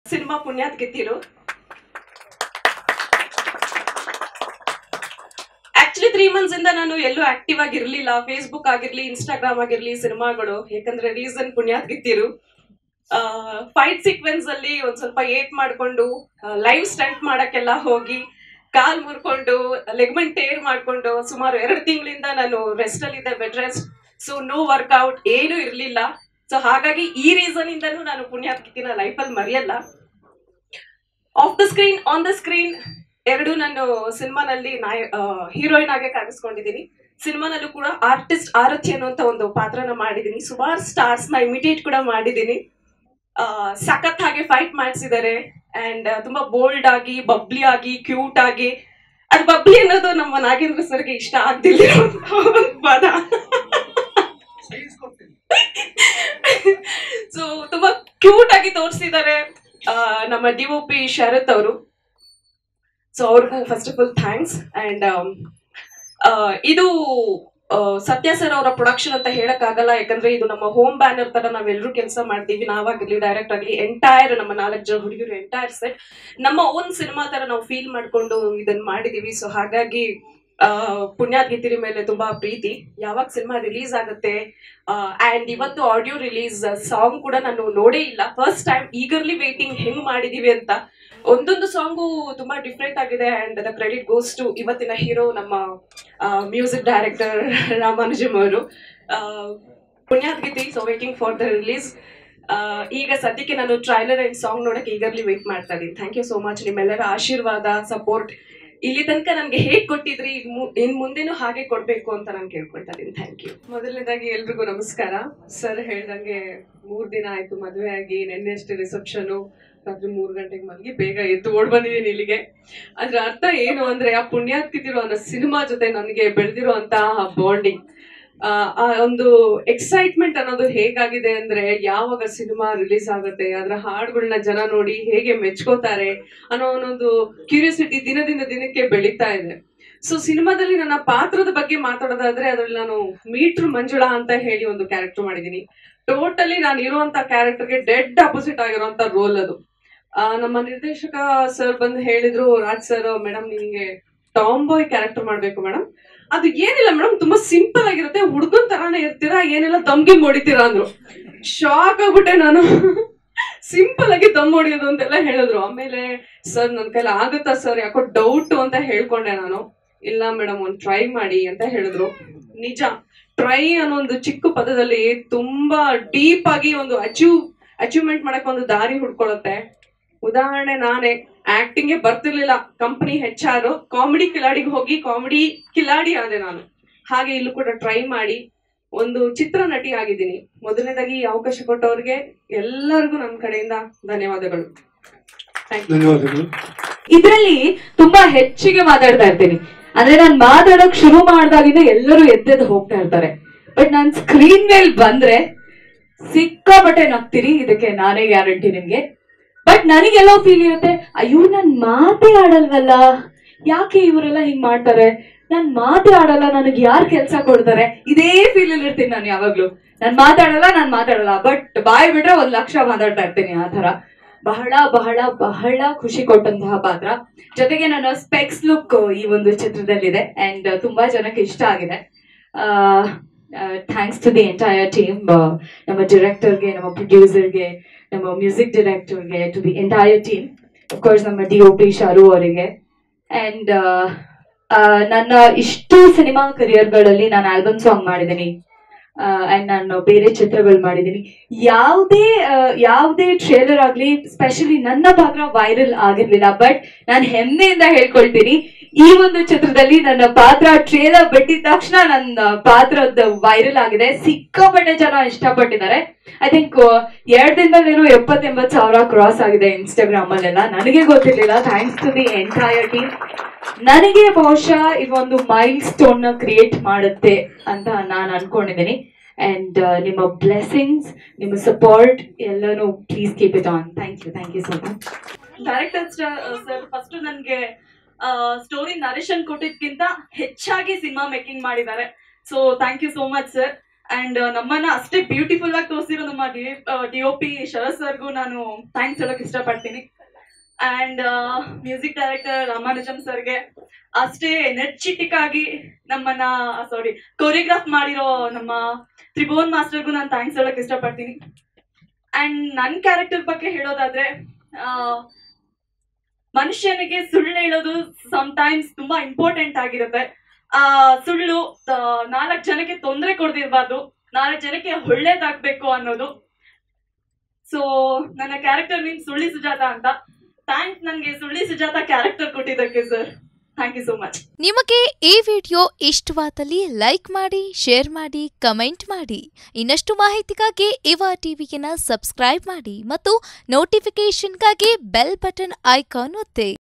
Cinema Punyathgittiru actually three months ಇಂದ ನಾನು ಎಲ್ಲೂ ಆಕ್ಟಿವ್ ಆಗಿರ್ಲಿಲ್ಲ ಫೇಸ್ಬುಕ್ ಆಗಿರ್ಲಿ ಇನ್ಸ್ಟಾಗ್ರಾಮ್ ಆಗಿರ್ಲಿ ಸಿನಿಮಾಗಳು ಯಾಕಂದ್ರೆ reason Punyathgittiru fight sequence ಅಲ್ಲಿ ಒಂದ್ ಸ್ವಲ್ಪ ಏಟ್ ಮಾಡ್ಕೊಂಡು ಲೈವ್ ಸ್ಟಂಟ್ ಮಾಡಕ್ಕೆಲ್ಲ ಹೋಗಿ ಕಾಲ್ ಮುರ್ಕೊಂಡು ಲೆಗ್ಮೆಂಟ್ ಟೇರ್ ಮಾಡ್ಕೊಂಡು ಸುಮಾರು ಎರಡು ತಿಂಗಳಿಂದ ನಾನು ರೆಸ್ಟ್ ಅಲ್ಲಿ ಇದ್ದೆ bed rest so no workout ಏನೂ ಇರ್ಲಿಲ್ಲ ಸೊ ಹಾಗಾಗಿ ಈ ರೀಸನ್ ಇಂದನೂ ನಾನು ಪುಣ್ಯಾತ್ ಗಿತ್ತಿನ ಲೈಫಲ್ಲಿ ಮರೆಯಲ್ಲ off the screen on the screen ಎರಡು ನಾನು ಸಿನಿಮಾನಲ್ಲಿ ನಾಯ ಹೀರೋಯಿನ್ ಆಗಿ ಕಾಣಿಸ್ಕೊಂಡಿದ್ದೀನಿ ಸಿನಿಮಾನಲ್ಲೂ ಕೂಡ ಆರ್ಟಿಸ್ಟ್ ಆರತಿ ಅನ್ನುವಂತ ಒಂದು ಪಾತ್ರನ ಮಾಡಿದ್ದೀನಿ ಸುಮಾರು ಸ್ಟಾರ್ಸ್ ನ ಇಮಿಟೇಟ್ ಕೂಡ ಮಾಡಿದ್ದೀನಿ ಆ, ಸಖತ್ ಹಾಗೆ ಫೈಟ್ ಮಾಡಿಸಿದ್ದಾರೆ ಅಂಡ್ ತುಂಬಾ ಬೋಲ್ಡ್ ಆಗಿ ಬಬ್ಲಿ ಆಗಿ ಕ್ಯೂಟ್ ಆಗಿ ಅದು ಬಬ್ಲಿ ಅನ್ನೋದು ನಮ್ಮ ನಾಗೇಂದ್ರ ಸರ್ಗೆ ಇಷ್ಟ ಆಗ್ತಿಲ್ಲ ಪದ ಸೊ ತುಂಬಾ ಕ್ಯೂಟ್ ಆಗಿ ತೋರಿಸಿದ್ದಾರೆ ನಮ್ಮ ಡಿ ಒ ಪಿ ಶರತ್ ಅವರು ಸೊ ಅವ್ರಿಗೂ first of all thanks and ಇದು ಆ, ಸತ್ಯ ಸರ್ ಅವರ ಪ್ರೊಡಕ್ಷನ್ ಅಂತ ಹೇಳಕ್ ಆಗಲ್ಲ ಯಾಕಂದ್ರೆ ಇದು ನಮ್ಮ ಹೋಮ್ ಬ್ಯಾನರ್ ತರ ನಾವೆಲ್ಲರೂ ಕೆಲಸ ಮಾಡ್ತೀವಿ ನಾವಾಗಿರ್ಲಿ ಡೈರೆಕ್ಟ್ ಆಗಲಿ ಎಂಟೈರ್ ನಮ್ಮ ನಾಲ್ಕು ಜನ ಹುಡುಗರು ಎಂಟೈರ್ ಸೆಟ್ ನಮ್ಮ ಓನ್ ಸಿನಿಮಾ ತರ ನಾವು ಫೀಲ್ ಮಾಡ್ಕೊಂಡು ಇದನ್ನ ಮಾಡಿದೀವಿ ಸೊ ಹಾಗಾಗಿ ಆ, ಪುಣ್ಯಾತ್ ಗೀತಿರಿ ಮೇಲೆ ತುಂಬಾ ಪ್ರೀತಿ ಯಾವಾಗ ಸಿನಿಮಾ ರಿಲೀಸ್ ಆಗುತ್ತೆ ಅಂಡ್ ಇವತ್ತು ಆಡಿಯೋ ರಿಲೀಸ್ ಸಾಂಗ್ ಕೂಡ ನಾನು ನೋಡೇ ಇಲ್ಲ ಫಸ್ಟ್ ಟೈಮ್ ಈಗರ್ಲಿ ವೇಟಿಂಗ್ ಹೆಂಗ್ ಮಾಡಿದೀವಿ ಅಂತ ಒಂದೊಂದು ಸಾಂಗು ತುಂಬಾ ಡಿಫ್ರೆಂಟ್ ಆಗಿದೆ and the credit goes to ಇವತ್ತಿನ ಹೀರೋ ನಮ್ಮ ಮ್ಯೂಸಿಕ್ ಡೈರೆಕ್ಟರ್ ರಾಮಾನುಜಮ್ ಅವರು Punyathgittiru so waiting for the release ಈಗ ಸದ್ಯಕ್ಕೆ ನಾನು ಟ್ರೈಲರ್ ಅಂಡ್ ಸಾಂಗ್ ನೋಡಕ್ಕೆ ಈಗರ್ಲಿ ವೇಟ್ ಮಾಡ್ತಾ ಇದ್ದೀನಿ ಥ್ಯಾಂಕ್ ಯು ಸೋ ಮಚ್ ನಿಮ್ಮೆಲ್ಲರ ಆಶೀರ್ವಾದ ಸಪೋರ್ಟ್ ಇಲ್ಲಿ ತನಕ ನನ್ಗೆ ಹೇಗ್ ಕೊಟ್ಟಿದ್ರಿ ಇನ್ ಮು- ಇನ್ ಮುಂದೆನೂ ಹಾಗೆ ಕೊಡ್ಬೇಕು ಅಂತ ನಾನು ಕೇಳ್ಕೊಳ್ತಾ ಇದ್ದೀನಿ ಥ್ಯಾಂಕ್ ಯು ಮೊದಲನೇದಾಗಿ ಎಲ್ರಿಗೂ ನಮಸ್ಕಾರ ಸರ್ ಹೇಳ್ದಂಗೆ ಮೂರ್ ದಿನ ಆಯ್ತು ಮದುವೆ ಆಗಿ ನೆನ್ನೆಷ್ಟು ರಿಸೆಪ್ಷನ್ ರಾತ್ರಿ ಮೂರ್ ಗಂಟೆಗೆ ಮಲಗಿ ಬೇಗ ಎದ್ದು ಓಡ್ ಬಂದಿದ್ದೀನಿ ಇಲ್ಲಿಗೆ ಅದ್ರ ಅರ್ಥ ಏನು ಅಂದ್ರೆ ಆ ಪುಣ್ಯಾತ್ಕಿತಿರೋ ಅನ್ನೋ ಸಿನಿಮಾ ಜೊತೆ ನನಗೆ ಬೆಳೆದಿರೋ ಅಂತ ಬಾಂಡಿಂಗ್ ಆ ಒಂದು ಎಕ್ಸೈಟ್ಮೆಂಟ್ ಅನ್ನೋದು ಹೇಗಾಗಿದೆ ಅಂದ್ರೆ ಯಾವಾಗ ಸಿನಿಮಾ ರಿಲೀಸ್ ಆಗುತ್ತೆ ಅದರ ಹಾಡುಗಳನ್ನ ಜನ ನೋಡಿ ಹೇಗೆ ಮೆಚ್ಕೋತಾರೆ ಅನ್ನೋ ಒಂದೊಂದು ಕ್ಯೂರಿಯಾಸಿಟಿ ದಿನದಿಂದ ದಿನಕ್ಕೆ ಬೆಳೀತಾ ಇದೆ ಸೊ ಸಿನಿಮಾದಲ್ಲಿ ನನ್ನ ಪಾತ್ರದ ಬಗ್ಗೆ ಮಾತಾಡೋದಾದ್ರೆ ಅದ್ರಲ್ಲಿ ನಾನು ಮೀಟ್ರ್ ಮಂಜುಳಾ ಅಂತ ಹೇಳಿ ಒಂದು ಕ್ಯಾರೆಕ್ಟರ್ ಮಾಡಿದೀನಿ ಟೋಟಲಿ ನಾನು ಇರುವಂತ ಕ್ಯಾರೆಕ್ಟರ್ಗೆ ಡೆಡ್ ಅಪೋಸಿಟ್ ಆಗಿರುವಂತ ರೋಲ್ ಅದು ಆ, ನಮ್ಮ ನಿರ್ದೇಶಕ ಸರ್ ಬಂದು ಹೇಳಿದ್ರು ರಾಜ್ ಸರ್ ಮೇಡಮ್ ನಿಮಗೆ ಟಾಮ್ ಬಾಯ್ ಕ್ಯಾರೆಕ್ಟರ್ ಮಾಡ್ಬೇಕು ಮೇಡಮ್ ಅದು ಏನಿಲ್ಲ ಮೇಡಮ್ ತುಂಬಾ ಸಿಂಪಲ್ ಆಗಿರುತ್ತೆ ಹುಡುಗನ್ ತರಾನೇ ಇರ್ತೀರಾ ಏನೆಲ್ಲ ದಮ್ಗೆ ಹೊಡಿತೀರಾ ಅಂದ್ರು ಶಾಕ್ ಆಗ್ಬಿಟ್ಟೆ ನಾನು ಸಿಂಪಲ್ ಆಗಿ ದಮ್ ಹೊಡಿಯೋದು ಅಂತೆಲ್ಲ ಹೇಳಿದ್ರು ಆಮೇಲೆ ಸರ್ ನನ್ ಕೈಲಿ ಆಗುತ್ತಾ ಸರ್ ಯಾಕೋ ಡೌಟ್ ಅಂತ ಹೇಳ್ಕೊಂಡೆ ನಾನು ಇಲ್ಲ ಮೇಡಮ್ ಒಂದ್ ಟ್ರೈ ಮಾಡಿ ಅಂತ ಹೇಳಿದ್ರು ನಿಜ ಟ್ರೈ ಅನ್ನೋ ಒಂದು ಚಿಕ್ಕ ಪದದಲ್ಲಿ ತುಂಬಾ ಡೀಪ್ ಆಗಿ ಒಂದು ಅಚೀವ್ ಅಚೀವ್ಮೆಂಟ್ ಮಾಡಕ್ ಒಂದು ದಾರಿ ಹುಡ್ಕೊಳತ್ತೆ ಉದಾಹರಣೆ ನಾನೇ ಆಕ್ಟಿಂಗ್ಗೆ ಬರ್ತಿರ್ಲಿಲ್ಲ ಕಂಪನಿ ಹೆಚ್ ಆರ್ ಕಾಮಿಡಿ ಕಿಲಾಡಿಗೆ ಹೋಗಿ ಕಾಮಿಡಿ ಕಿಲಾಡಿ ಆದೆ ನಾನು ಹಾಗೆ ಇಲ್ಲೂ ಕೂಡ ಟ್ರೈ ಮಾಡಿ ಒಂದು ಚಿತ್ರ ನಟಿ ಆಗಿದ್ದೀನಿ ಮೊದಲನೇದಾಗಿ ಈ ಅವಕಾಶ ಕೊಟ್ಟವ್ರಿಗೆ ಎಲ್ಲರಿಗೂ ನನ್ನ ಕಡೆಯಿಂದ ಧನ್ಯವಾದಗಳು Thank you. ಧನ್ಯವಾದಗಳು ಇದ್ರಲ್ಲಿ ತುಂಬಾ ಹೆಚ್ಚಿಗೆ ಮಾತಾಡ್ತಾ ಇರ್ತೀನಿ ಅಂದ್ರೆ ನಾನ್ ಮಾತಾಡಕ್ ಶುರು ಮಾಡ್ದಾಗಿಂದ ಎಲ್ಲರೂ ಎದ್ದೆದ್ದು ಹೋಗ್ತಾ ಇರ್ತಾರೆ ಬಟ್ ನಾನ್ ಸ್ಕ್ರೀನ್ ಮೇಲ್ ಬಂದ್ರೆ ಸಿಕ್ಕಾಪಟ್ಟೆ ನಗ್ತೀರಿ ಇದಕ್ಕೆ ನಾನೇ ಗ್ಯಾರಂಟಿ ನಿಮ್ಗೆ ಬಟ್ ನನಗೆಲ್ಲೋ ಫೀಲ್ ಇರುತ್ತೆ ಅಯ್ಯೋ ನನ್ ಮಾತೇ ಆಡಲ್ವಲ್ಲ ಯಾಕೆ ಇವರೆಲ್ಲ ಹಿಂಗ್ ಮಾಡ್ತಾರೆ ನಾನ್ ಮಾತೇ ಆಡಲ್ಲ ನನಗೆ ಯಾರು ಕೆಲ್ಸ ಕೊಡ್ತಾರೆ ಇದೇ ಫೀಲ್ ಅಲ್ಲಿ ಇರ್ತೀನಿ ನಾನು ಯಾವಾಗ್ಲೂ ನಾನ್ ಮಾತಾಡಲ್ಲ ನಾನ್ ಮಾತಾಡಲ್ಲ ಬಟ್ ಬಾಯ್ ಬಿಟ್ರೆ ಒಂದ್ ಲಕ್ಷ ಮಾತಾಡ್ತಾ ಇರ್ತೀನಿ ಆ ತರ ಬಹಳ ಬಹಳ ಬಹಳ ಖುಷಿ ಕೊಟ್ಟಂತಹ ಪಾತ್ರ ಜೊತೆಗೆ ನನ್ನ ಸ್ಪೆಕ್ಸ್ ಲುಕ್ ಈ ಒಂದು ಚಿತ್ರದಲ್ಲಿದೆ ಅಂಡ್ ತುಂಬಾ ಜನಕ್ಕೆ ಇಷ್ಟ ಆಗಿದೆ thanks to the entire team ನಮ್ಮ ಡೈರೆಕ್ಟರ್ಗೆ ನಮ್ಮ ಪ್ರೊಡ್ಯೂಸರ್ಗೆ ನಮ್ಮ ಮ್ಯೂಸಿಕ್ ಡೈರೆಕ್ಟರ್ಗೆ to the entire team of course ನಮ್ಮ ಡಿ ಒ ಪಿ ಶಾರು ಅವರಿಗೆ ಅಂಡ್ ನನ್ನ ಇಷ್ಟು ಸಿನಿಮಾ ಕರಿಯರ್ಗಳಲ್ಲಿ ನಾನು ಆಲ್ಬಮ್ ಸಾಂಗ್ ಮಾಡಿದ್ದೀನಿ ಅಂಡ್ ನಾನು ಬೇರೆ ಚಿತ್ರಗಳು ಮಾಡಿದ್ದೀನಿ ಯಾವುದೇ ಆ, ಯಾವುದೇ ಟ್ರೇಲರ್ ಆಗ್ಲಿ ಸ್ಪೆಷಲಿ ನನ್ನ ಪಾತ್ರ ವೈರಲ್ ಆಗಿರ್ಲಿಲ್ಲ ಬಟ್ ನಾನು ಹೆಮ್ಮೆಯಿಂದ ಹೇಳ್ಕೊಳ್ತೀನಿ ಈ ಒಂದು ಚಿತ್ರದಲ್ಲಿ ನನ್ನ ಪಾತ್ರ ಟ್ರೇಲರ್ ಬಿಟ್ಟಿದ ತಕ್ಷಣ ನನ್ನ ಪಾತ್ರದ ವೈರಲ್ ಆಗಿದೆ ಸಿಕ್ಕಾಪಟ್ಟೆ ಜನ ಇಷ್ಟಪಟ್ಟಿದ್ದಾರೆ ಐ ಥಿಂಕ್ ಎರಡ್ ದಿನದಲ್ಲೇನೋ ಎಪ್ಪತ್ ಎಂಬತ್ ಸಾವಿರ ಕ್ರಾಸ್ ಆಗಿದೆ ಇನ್ಸ್ಟಾಗ್ರಾಮ್ ಅಲ್ಲೆಲ್ಲ ನನಗೆ ಗೊತ್ತಿರ್ಲಿಲ್ಲ thanks to the entire team ನನಗೆ ಬಹುಶಃ ಇವೊಂದು ಮೈಲ್ ಸ್ಟೋನ್ ನ ಕ್ರಿಯೇಟ್ ಮಾಡುತ್ತೆ ಅಂತ ನಾನು ಅನ್ಕೊಂಡಿದ್ದೀನಿ ಅಂಡ್ ನಿಮ್ಮ ಬ್ಲೆಸ್ಸಿಂಗ್ಸ್ ನಿಮ್ಮ ಸಪೋರ್ಟ್ ಎಲ್ಲನೂ please keep it on thank you thank you so much director sir first ನನ್ಗೆ ಸ್ಟೋರಿ ನರೇಶನ್ ಕೊಟ್ಟಿದ್ಕಿಂತ ಹೆಚ್ಚಾಗಿ ಸಿನಿಮಾ ಮೇಕಿಂಗ್ ಮಾಡಿದ್ದಾರೆ so thank you so much sir and ನಮ್ಮನ್ನ ಅಷ್ಟೇ ಬ್ಯೂಟಿಫುಲ್ ಆಗಿ ತೋರಿಸಿರೋ ನಮ್ಮ ಡಿ ಒ ಪಿ ಶರತ್ ಸರ್ಗೂ ನಾನು ಥ್ಯಾಂಕ್ಸ್ ಹೇಳಕ್ ಇಷ್ಟಪಡ್ತೀನಿ ಅಂಡ್ ಮ್ಯೂಸಿಕ್ ಡೈರೆಕ್ಟರ್ ರಾಮಾನುಜಂ ಸರ್ಗೆ ಅಷ್ಟೇ ಎನರ್ಜಿಟಿಕ್ ಆಗಿ ನಮ್ಮನ್ನ ಸಾರಿ ಕೊರಿಯೋಗ್ರಾಫ್ ಮಾಡಿರೋ ನಮ್ಮ ತ್ರಿಭುವನ್ ಮಾಸ್ಟರ್ಗೂ ನಾನು ಥ್ಯಾಂಕ್ಸ್ ಹೇಳಕ್ ಇಷ್ಟಪಡ್ತೀನಿ ಅಂಡ್ ನನ್ನ ಕ್ಯಾರೆಕ್ಟರ್ ಬಗ್ಗೆ ಹೇಳೋದಾದ್ರೆ ಆ, ಮನುಷ್ಯನಿಗೆ ಸುಳ್ಳು ಹೇಳೋದು ಟೈಮ್ಸ್ ತುಂಬಾ ಇಂಪಾರ್ಟೆಂಟ್ ಆಗಿರುತ್ತೆ ಆ ಸುಳ್ಳು ನಾಲ್ಕು ಜನಕ್ಕೆ ತೊಂದರೆ ಕೊಡ್ದಿರ್ಬಾರ್ದು ನಾಲ್ಕು ಜನಕ್ಕೆ ಒಳ್ಳೇದಾಗ್ಬೇಕು ಅನ್ನೋದು ಸೊ ನನ್ನ ಕ್ಯಾರೆಕ್ಟರ್ ನೇಮ್ ಸುಳ್ಳಿ ಸುಜಾತ ಅಂತ ಥ್ಯಾಂಕ್ಸ್ ನನಗೆ ಸುಳ್ಳಿ ಸುಜಾತ ಕ್ಯಾರೆಕ್ಟರ್ ಕೊಟ್ಟಿದ್ದಕ್ಕೆ sir thank you so much ನಿಮಗೆ ಈ ವಿಡಿಯೋ ಇಷ್ಟವಾದಲ್ಲಿ ಲೈಕ್ ಮಾಡಿ ಶೇರ್ ಮಾಡಿ ಕಮೆಂಟ್ ಮಾಡಿ ಇನ್ನಷ್ಟು ಮಾಹಿತಿಗಾಗಿ ಇವ ಟಿವಿಯನ್ನು ಸಬ್ಸ್ಕ್ರೈಬ್ ಮಾಡಿ ಮತ್ತು ನೋಟಿಫಿಕೇಶನ್ಗಾಗಿ ಬೆಲ್ ಬಟನ್ ಐಕಾನ್ ಒತ್ತಿ